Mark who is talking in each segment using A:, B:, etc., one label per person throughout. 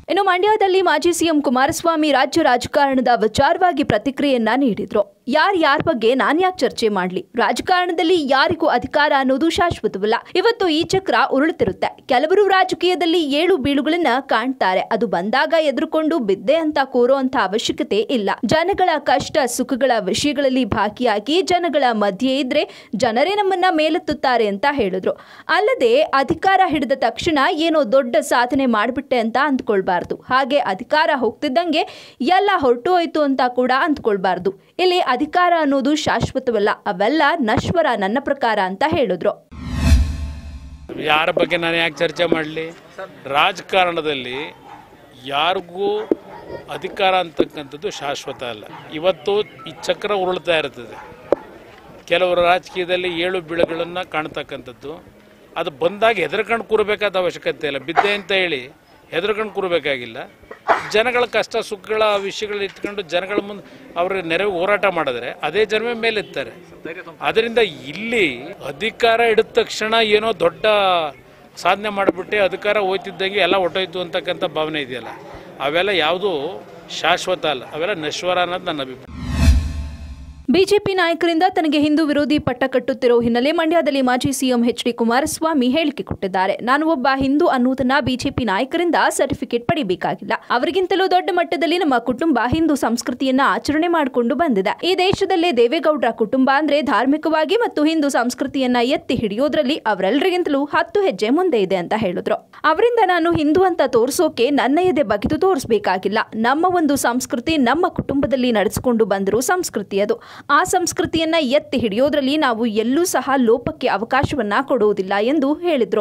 A: ಇನ್ನು ಮಂಡ್ಯದಲ್ಲಿ ಮಾಜಿ ಸಿಎಂ ಕುಮಾರಸ್ವಾಮಿ ರಾಜ್ಯ ರಾಜಕಾರಣದ ವಿಚಾರವಾಗಿ ಪ್ರತಿಕ್ರಿಯೆಯನ್ನ ನೀಡಿದ್ರು ಯಾರ್ ಯಾರ ಬಗ್ಗೆ ನಾನ್ ಯಾಕೆ ಚರ್ಚೆ ಮಾಡ್ಲಿ ರಾಜಕಾರಣದಲ್ಲಿ ಯಾರಿಗೂ ಅಧಿಕಾರ ಅನ್ನೋದು ಶಾಶ್ವತವಲ್ಲ ಇವತ್ತು ಈ ಚಕ್ರ ಉರುಳುತ್ತಿರುತ್ತೆ ಕೆಲವರು ರಾಜಕೀಯದಲ್ಲಿ ಏಳು ಬೀಳುಗಳನ್ನ ಕಾಣ್ತಾರೆ ಅದು ಬಂದಾಗ ಎದುರುಕೊಂಡು ಬಿದ್ದೆ ಅಂತ ಕೂರೋ ಅಂತ ಅವಶ್ಯಕತೆ ಇಲ್ಲ ಜನಗಳ ಕಷ್ಟ ಸುಖಗಳ ವಿಷಯಗಳಲ್ಲಿ ಭಾಗಿಯಾಗಿ ಜನಗಳ ಮಧ್ಯೆ ಇದ್ರೆ ಜನರೇ ನಮ್ಮನ್ನ ಮೇಲೆತ್ತುತ್ತಾರೆ ಅಂತ ಹೇಳಿದ್ರು ಅಲ್ಲದೆ ಅಧಿಕಾರ ಹಿಡಿದ ತಕ್ಷಣ ಏನೋ ದೊಡ್ಡ ಸಾಧನೆ ಮಾಡ್ಬಿಟ್ಟೆ ಅಂತ ಅಂದ್ಕೊಳ್ಬಾರ್ದು ಹಾಗೆ ಅಧಿಕಾರ ಹೋಗ್ತಿದ್ದಂಗೆ ಎಲ್ಲ ಹೊರಟು ಹೋಯ್ತು ಅಂತ ಕೂಡ ಅಂದ್ಕೊಳ್ಬಾರ್ದು ಇಲ್ಲಿ ಅಧಿಕಾರ ಅನ್ನೋದು ಶಾಶ್ವತವಲ್ಲ ಅವೆಲ್ಲ ನಶ್ವರ ನನ್ನ ಪ್ರಕಾರ ಅಂತ ಹೇಳಿದ್ರು
B: ಯಾರ ಬಗ್ಗೆ ನಾನು ಯಾಕೆ ಚರ್ಚೆ ಮಾಡಲಿ ರಾಜಕಾರಣದಲ್ಲಿ ಯಾರಿಗೂ ಅಧಿಕಾರ ಅಂತಕ್ಕಂಥದ್ದು ಶಾಶ್ವತ ಅಲ್ಲ ಇವತ್ತು ಈ ಚಕ್ರ ಉರುಳ್ತಾ ಇರ್ತದೆ ಕೆಲವರು ರಾಜಕೀಯದಲ್ಲಿ ಏಳು ಬೀಳುಗಳನ್ನು ಕಾಣ್ತಕ್ಕಂಥದ್ದು ಅದು ಬಂದಾಗ ಹೆದರ್ಕೊಂಡು ಕೂರಬೇಕಾದ ಅವಶ್ಯಕತೆ ಇಲ್ಲ ಬಿದ್ದೆ ಅಂತ ಹೇಳಿ ಹೆದರ್ಕೊಂಡು ಕೂರಬೇಕಾಗಿಲ್ಲ ಜನಗಳ ಕಷ್ಟ ಸುಖಗಳ ವಿಷಯಗಳು ಇಟ್ಕೊಂಡು ಜನಗಳ ಮುಂದೆ ಅವ್ರ ನೆರವು ಹೋರಾಟ ಮಾಡಿದ್ರೆ ಅದೇ ಜನವೇ ಮೇಲೆತ್ತಾರೆ ಅದರಿಂದ ಇಲ್ಲಿ ಅಧಿಕಾರ ಹಿಡಿದ ತಕ್ಷಣ ಏನೋ ದೊಡ್ಡ ಸಾಧನೆ ಮಾಡಿಬಿಟ್ಟೆ ಅಧಿಕಾರ ಹೋಯ್ತಿದ್ದಂಗೆ ಎಲ್ಲ ಹೊಟ್ಟೋಯ್ತು ಅಂತಕ್ಕಂಥ ಭಾವನೆ ಇದೆಯಲ್ಲ ಅವೆಲ್ಲ ಯಾವುದೂ ಶಾಶ್ವತ ಅಲ್ಲ ಅವೆಲ್ಲ ನಶ್ವರ ಅನ್ನೋದು ನನ್ನ ಅಭಿಪ್ರಾಯ
A: ಬಿಜೆಪಿ ನಾಯಕರಿಂದ ತನಗೆ ಹಿಂದೂ ವಿರೋಧಿ ಪಟ್ಟ ಕಟ್ಟುತ್ತಿರೋ ಹಿನ್ನೆಲೆ ಮಂಡ್ಯದಲ್ಲಿ ಮಾಜಿ ಸಿಎಂ ಎಚ್ ಡಿ ಕುಮಾರಸ್ವಾಮಿ ಹೇಳಿಕೆ ಕೊಟ್ಟಿದ್ದಾರೆ ನಾನು ಒಬ್ಬ ಹಿಂದೂ ಅನ್ನುವುದನ್ನ ಬಿಜೆಪಿ ನಾಯಕರಿಂದ ಸರ್ಟಿಫಿಕೇಟ್ ಪಡಿಬೇಕಾಗಿಲ್ಲ ಅವರಿಗಿಂತಲೂ ದೊಡ್ಡ ಮಟ್ಟದಲ್ಲಿ ನಮ್ಮ ಕುಟುಂಬ ಹಿಂದೂ ಸಂಸ್ಕೃತಿಯನ್ನ ಆಚರಣೆ ಮಾಡಿಕೊಂಡು ಬಂದಿದೆ ಈ ದೇಶದಲ್ಲೇ ದೇವೇಗೌಡರ ಕುಟುಂಬ ಅಂದ್ರೆ ಧಾರ್ಮಿಕವಾಗಿ ಮತ್ತು ಹಿಂದೂ ಸಂಸ್ಕೃತಿಯನ್ನ ಎತ್ತಿ ಹಿಡಿಯೋದ್ರಲ್ಲಿ ಅವರೆಲ್ಲರಿಗಿಂತಲೂ ಹತ್ತು ಹೆಜ್ಜೆ ಮುಂದೆ ಇದೆ ಅಂತ ಹೇಳಿದ್ರು ಅವರಿಂದ ನಾನು ಹಿಂದೂ ಅಂತ ತೋರಿಸೋಕೆ ನನ್ನ ಎದೆ ಬಗೆದು ತೋರಿಸಬೇಕಾಗಿಲ್ಲ ನಮ್ಮ ಒಂದು ಸಂಸ್ಕೃತಿ ನಮ್ಮ ಕುಟುಂಬದಲ್ಲಿ ನಡೆಸಿಕೊಂಡು ಬಂದಿರೋ ಸಂಸ್ಕೃತಿ ಅದು ಆ ಸಂಸ್ಕೃತಿಯನ್ನ ಎತ್ತಿ ಹಿಡಿಯೋದ್ರಲ್ಲಿ ನಾವು ಎಲ್ಲೂ ಸಹ ಲೋಪಕ್ಕೆ ಅವಕಾಶವನ್ನ ಕೊಡುವುದಿಲ್ಲ ಎಂದು ಹೇಳಿದ್ರು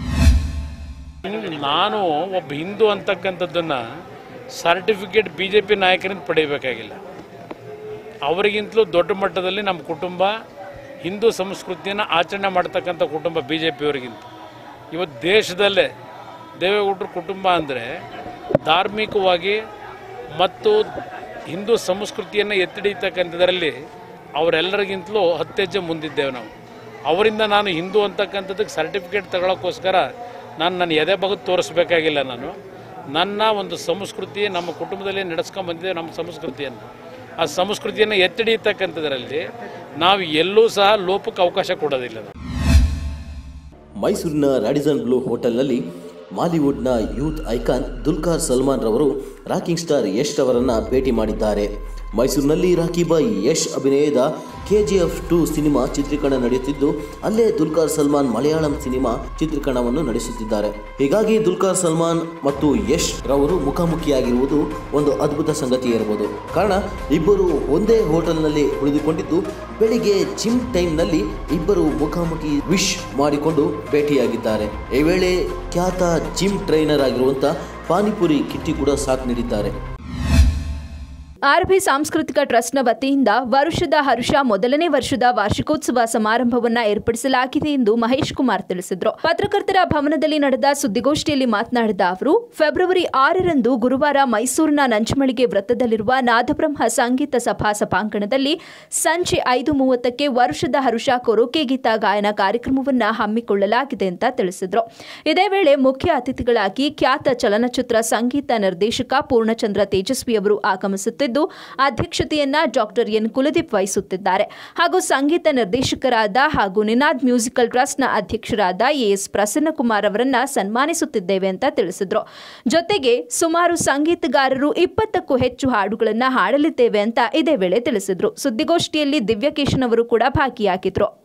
B: ನಾನು ಒಬ್ಬ ಹಿಂದೂ ಅಂತಕ್ಕಂಥದ್ದನ್ನು ಸರ್ಟಿಫಿಕೇಟ್ ಬಿ ಜೆ ಪಿ ನಾಯಕರಿಂದ ಪಡೆಯಬೇಕಾಗಿಲ್ಲ ಅವರಿಗಿಂತಲೂ ದೊಡ್ಡ ಮಟ್ಟದಲ್ಲಿ ನಮ್ಮ ಕುಟುಂಬ ಹಿಂದೂ ಸಂಸ್ಕೃತಿಯನ್ನು ಆಚರಣೆ ಮಾಡ್ತಕ್ಕಂಥ ಕುಟುಂಬ ಬಿ ಜೆ ಪಿಯವರಿಗಿಂತ ಇವತ್ತು ದೇಶದಲ್ಲೇ ದೇವೇಗೌಡರ ಕುಟುಂಬ ಅಂದರೆ ಧಾರ್ಮಿಕವಾಗಿ ಮತ್ತು ಹಿಂದೂ ಸಂಸ್ಕೃತಿಯನ್ನು ಎತ್ತಿಡಿತಕ್ಕಂಥದ್ರಲ್ಲಿ ಅವರೆಲ್ಲರಿಗಿಂತಲೂ ಹತ್ತು ಹೆಜ್ಜೆ ಮುಂದಿದ್ದೇವೆ ನಾವು ಅವರಿಂದ ನಾನು ಹಿಂದೂ ಅಂತಕ್ಕಂಥದ್ದಕ್ಕೆ ಸರ್ಟಿಫಿಕೇಟ್ ತಗೊಳ್ಳೋಕ್ಕೋಸ್ಕರ ನಾನು ನನ್ನ ಎದೆ ಬಗೆದು ತೋರಿಸ್ಬೇಕಾಗಿಲ್ಲ ನಾನು ನನ್ನ ಒಂದು ಸಂಸ್ಕೃತಿ ನಮ್ಮ ಕುಟುಂಬದಲ್ಲಿ ನಡೆಸ್ಕೊಂಡು ಬಂದಿದ್ದೇವೆ ನಮ್ಮ ಸಂಸ್ಕೃತಿಯನ್ನು ಆ ಸಂಸ್ಕೃತಿಯನ್ನು ಎತ್ತಿಡಿಯತಕ್ಕಂಥದ್ರಲ್ಲಿ ನಾವು ಎಲ್ಲೂ ಸಹ ಲೋಪಕ್ಕೆ ಅವಕಾಶ ಕೊಡೋದಿಲ್ಲ ನಾವು
C: ಮೈಸೂರಿನ ರಾಡಿಸನ್ ಬ್ಲೂ ಹೋಟೆಲ್ನಲ್ಲಿ ಮಾಲಿವುಡ್ನ ಯೂತ್ ಐಕಾನ್ ದುಲ್ಕಾರ್ ಸಲ್ಮಾನ್ ರವರು ರಾಕಿಂಗ್ ಸ್ಟಾರ್ ಯಶ್ ಅವರನ್ನ ಭೇಟಿ ಮಾಡಿದ್ದಾರೆ ಮೈಸೂರಿನಲ್ಲಿ ರಾಕಿ ಬಾಯ್ ಯಶ್ ಅಭಿನಯದ K G F two cinema ಚಿತ್ರೀಕರಣ ನಡೆಯುತ್ತಿದ್ದು ಅಲ್ಲೇ ದುಲ್ಕಾರ್ ಸಲ್ಮಾನ್ ಮಲಯಾಳಂ ಸಿನಿಮಾ ಚಿತ್ರೀಕರಣವನ್ನು ನಡೆಸುತ್ತಿದ್ದಾರೆ ಹೀಗಾಗಿ ದುಲ್ಕಾರ್ ಸಲ್ಮಾನ್ ಮತ್ತು ಯಶ್ ರವರು ಮುಖಾಮುಖಿಯಾಗಿರುವುದು ಒಂದು ಅದ್ಭುತ ಸಂಗತಿ ಇರಬಹುದು ಕಾರಣ ಇಬ್ಬರು ಒಂದೇ ಹೋಟೆಲ್ನಲ್ಲಿ ಉಳಿದುಕೊಂಡಿದ್ದು ಬೆಳಿಗ್ಗೆ ಜಿಮ್ ಟೈಮ್ನಲ್ಲಿ ಇಬ್ಬರು ಮುಖಾಮುಖಿ ವಿಶ್ ಮಾಡಿಕೊಂಡು ಭೇಟಿಯಾಗಿದ್ದಾರೆ ಈ ವೇಳೆ ಖ್ಯಾತ ಜಿಮ್ ಟ್ರೈನರ್ ಆಗಿರುವಂಥ ಪಾನಿಪುರಿ ಕಿಟ್ಟಿ ಕೂಡ ಸಾಥ್ ನೀಡಿದ್ದಾರೆ
A: ಆರ್ಬಿ ಸಾಂಸ್ಕೃತಿಕ ಟ್ರಸ್ಟ್ನ ವತಿಯಿಂದ ವರುಷದ ಹರ್ಷ ಮೊದಲನೇ ವರ್ಷದ ವಾರ್ಷಿಕೋತ್ಸವ ಸಮಾರಂಭವನ್ನ ಏರ್ಪಡಿಸಲಾಗಿದೆ ಎಂದು ಮಹೇಶ್ ಕುಮಾರ್ ತಿಳಿಸಿದರು ಪತ್ರಕರ್ತರ ಭವನದಲ್ಲಿ ನಡೆದ ಸುದ್ದಿಗೋಷ್ಠಿಯಲ್ಲಿ ಮಾತನಾಡಿದ ಅವರು ಫೆಬ್ರವರಿ ಆರರಂದು ಗುರುವಾರ ಮೈಸೂರಿನ ನಂಜಮಳಿಗೆ ವೃತ್ತದಲ್ಲಿರುವ ನಾದಬ್ರಹ್ಮ ಸಂಗೀತ ಸಭಾ ಸಭಾಂಗಣದಲ್ಲಿ ಸಂಜೆ ಐದು ಮೂವತ್ತಕ್ಕೆ ವರುಷದ ಹರುಷ ಕೊರೋಕೆ ಗೀತ ಗಾಯನ ಕಾರ್ಯಕ್ರಮವನ್ನು ಹಮ್ಮಿಕೊಳ್ಳಲಾಗಿದೆ ಅಂತ ತಿಳಿಸಿದರು ಇದೇ ವೇಳೆ ಮುಖ್ಯ ಅತಿಥಿಗಳಾಗಿ ಖ್ಯಾತ ಚಲನಚಿತ್ರ ಸಂಗೀತ ನಿರ್ದೇಶಕ ಪೂರ್ಣಚಂದ್ರ ತೇಜಸ್ವಿ ಅವರು ಆಗಮಿಸುತ್ತಿದ್ದು ಅಧ್ಯಕ್ಷತೆಯನ್ನ ಡಾಕ್ಟರ್ ಎನ್ ಕುಲದೀಪ್ ವಹಿಸುತ್ತಿದ್ದಾರೆ ಹಾಗೂ ಸಂಗೀತ ನಿರ್ದೇಶಕರಾದ ಹಾಗೂ ನಿನಾದ್ ಮ್ಯೂಸಿಕಲ್ ಟ್ರಸ್ಟ್ನ ಅಧ್ಯಕ್ಷರಾದ ಎಎಸ್ ಪ್ರಸನ್ನಕುಮಾರ್ ಅವರನ್ನ ಸನ್ಮಾನಿಸುತ್ತಿದ್ದೇವೆ ಅಂತ ತಿಳಿಸಿದ್ರು ಜೊತೆಗೆ ಸುಮಾರು ಸಂಗೀತಗಾರರು ಇಪ್ಪತ್ತಕ್ಕೂ ಹೆಚ್ಚು ಹಾಡುಗಳನ್ನ ಹಾಡಲಿದ್ದೇವೆ ಅಂತ ಇದೇ ವೇಳೆ ತಿಳಿಸಿದ್ರು ಸುದ್ದಿಗೋಷ್ಠಿಯಲ್ಲಿ ದಿವ್ಯಕೇಶನ್ ಅವರು ಕೂಡ ಭಾಗಿಯಾಗಿದ್ರು